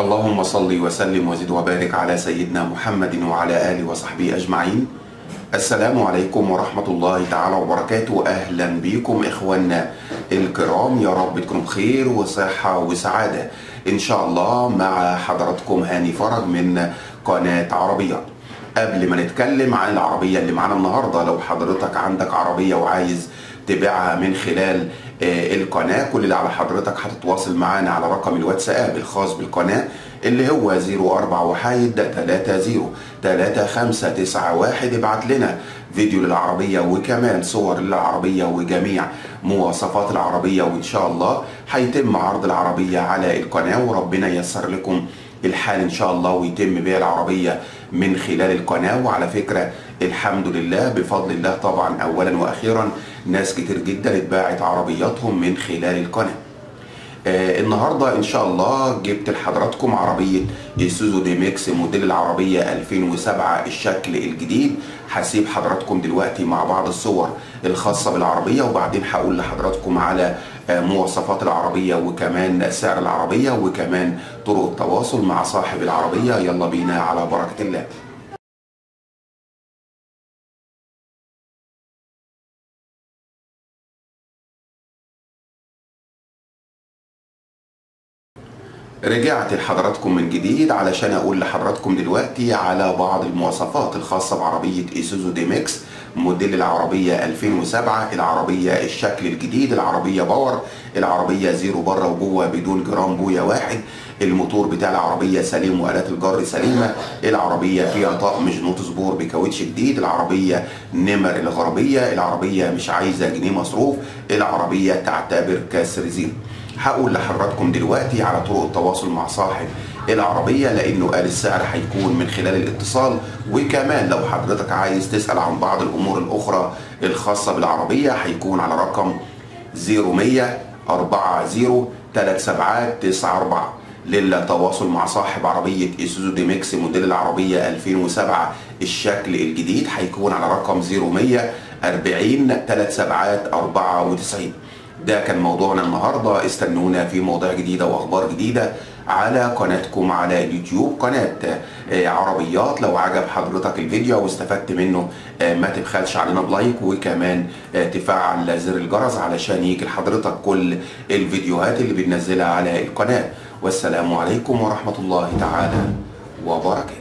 اللهم صل وسلم وزد وبارك على سيدنا محمد وعلى آله وصحبه أجمعين السلام عليكم ورحمة الله تعالى وبركاته أهلا بكم إخواننا الكرام يا رب تكونوا بخير وصحة وسعادة إن شاء الله مع حضراتكم هاني فرج من قناة عربية قبل ما نتكلم عن العربية اللي معانا النهاردة لو حضرتك عندك عربية وعايز تبيعها من خلال آه، القناة كل اللي على حضرتك هتتواصل معانا على رقم الواتساب الخاص بالقناة اللي هو 04 وحايد 30 3591 ابعت لنا فيديو للعربية وكمان صور للعربية وجميع مواصفات العربية وإن شاء الله هيتم عرض العربية على القناة وربنا ييسر لكم الحال ان شاء الله ويتم بيع العربيه من خلال القناه وعلى فكره الحمد لله بفضل الله طبعا اولا واخيرا ناس كتير جدا اتباعت عربياتهم من خلال القناه. آه النهارده ان شاء الله جبت لحضراتكم عربيه ايسوزو دي ميكس موديل العربيه 2007 الشكل الجديد هسيب حضراتكم دلوقتي مع بعض الصور الخاصه بالعربيه وبعدين هقول لحضراتكم على آه مواصفات العربيه وكمان سعر العربيه وكمان طرق التواصل مع صاحب العربيه يلا بينا على بركه الله. رجعت لحضراتكم من جديد علشان اقول لحضراتكم دلوقتي على بعض المواصفات الخاصة بعربية ايسوزو دي ميكس موديل العربية 2007 العربية الشكل الجديد العربية باور العربية زيرو بره وجوه بدون جرام بويا واحد الموتور بتاع العربية سليم وآلات الجر سليمة العربية فيها طقم جنوط سبور بكاوتش جديد العربية نمر الغربية العربية مش عايزة جنيه مصروف العربية تعتبر كسر زيرو هقول لحضراتكم دلوقتي على طرق التواصل مع صاحب العربية لأنه قال السعر هيكون من خلال الاتصال وكمان لو حضرتك عايز تسأل عن بعض الأمور الأخرى الخاصة بالعربية هيكون على رقم 0100 40 3794 للتواصل مع صاحب عربية ايسوزو دي ميكس موديل العربية 2007 الشكل الجديد هيكون على رقم 0100 40 3794 ده كان موضوعنا النهارده استنونا في مواضيع جديده واخبار جديده على قناتكم على اليوتيوب قناه عربيات لو عجب حضرتك الفيديو واستفدت منه ما تبخلش علينا بلايك وكمان تفعل زر الجرس علشان يجي لحضرتك كل الفيديوهات اللي بننزلها على القناه والسلام عليكم ورحمه الله تعالى وبركاته